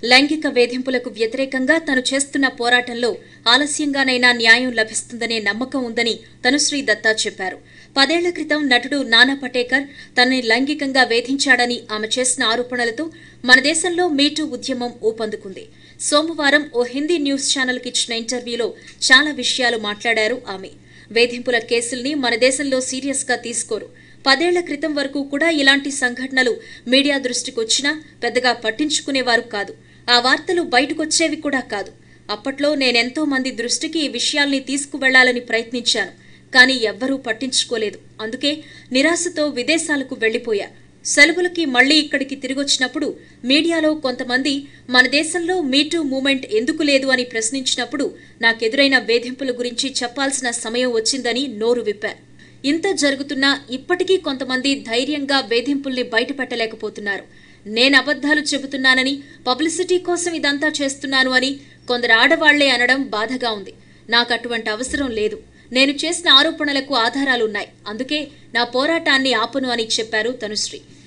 లైంగిక వేధింపులకు వ్యతిరేకంగా తను చేస్తున్న పోరాటంలో ఆలస్యంగానైనా న్యాయం లభిస్తుందనే నమ్మకం ఉందని తనుశ్రీ దత్తా చెప్పారు పదేళ్ల క్రితం నటుడు నానా పటేకర్ తనని లైంగికంగా వేధించాడని ఆమె చేసిన ఆరోపణలతో మన దేశంలో మీటూ ఉద్యమం ఊపందుకుంది సోమవారం ఓ హిందీ న్యూస్ ఛానల్కి ఇచ్చిన ఇంటర్వ్యూలో చాలా విషయాలు మాట్లాడారు ఆమె వేధింపుల కేసుల్ని మన దేశంలో సీరియస్గా తీసుకోరు పదేళ్ల క్రితం వరకు కూడా ఇలాంటి సంఘటనలు మీడియా దృష్టికి వచ్చినా పెద్దగా పట్టించుకునేవారు కాదు ఆ వార్తలు బయటకొచ్చేవి కూడా కాదు అప్పట్లో నేనెంతో మంది దృష్టికి ఈ విషయాల్ని తీసుకువెళ్లాలని ప్రయత్నించాను కానీ ఎవ్వరూ పట్టించుకోలేదు అందుకే నిరాశతో విదేశాలకు వెళ్లిపోయా సెలవులకి మళ్లీ ఇక్కడికి తిరిగొచ్చినప్పుడు మీడియాలో కొంతమంది మన దేశంలో మీటూ మూమెంట్ ఎందుకు లేదు అని ప్రశ్నించినప్పుడు నాకెదురైన వేధింపుల గురించి చెప్పాల్సిన సమయం వచ్చిందని నోరు విప్పా ఇంత జరుగుతున్నా ఇప్పటికీ కొంతమంది ధైర్యంగా వేధింపుల్ని బయటపెట్టలేకపోతున్నారు నేను అబద్ధాలు చెబుతున్నానని పబ్లిసిటీ కోసం ఇదంతా చేస్తున్నాను అని కొందరు ఆడవాళ్లే అనడం బాధగా ఉంది నాకు అటువంటి అవసరం లేదు నేను చేసిన ఆరోపణలకు ఆధారాలున్నాయి అందుకే నా పోరాటాన్ని ఆపను అని చెప్పారు తనుశ్రీ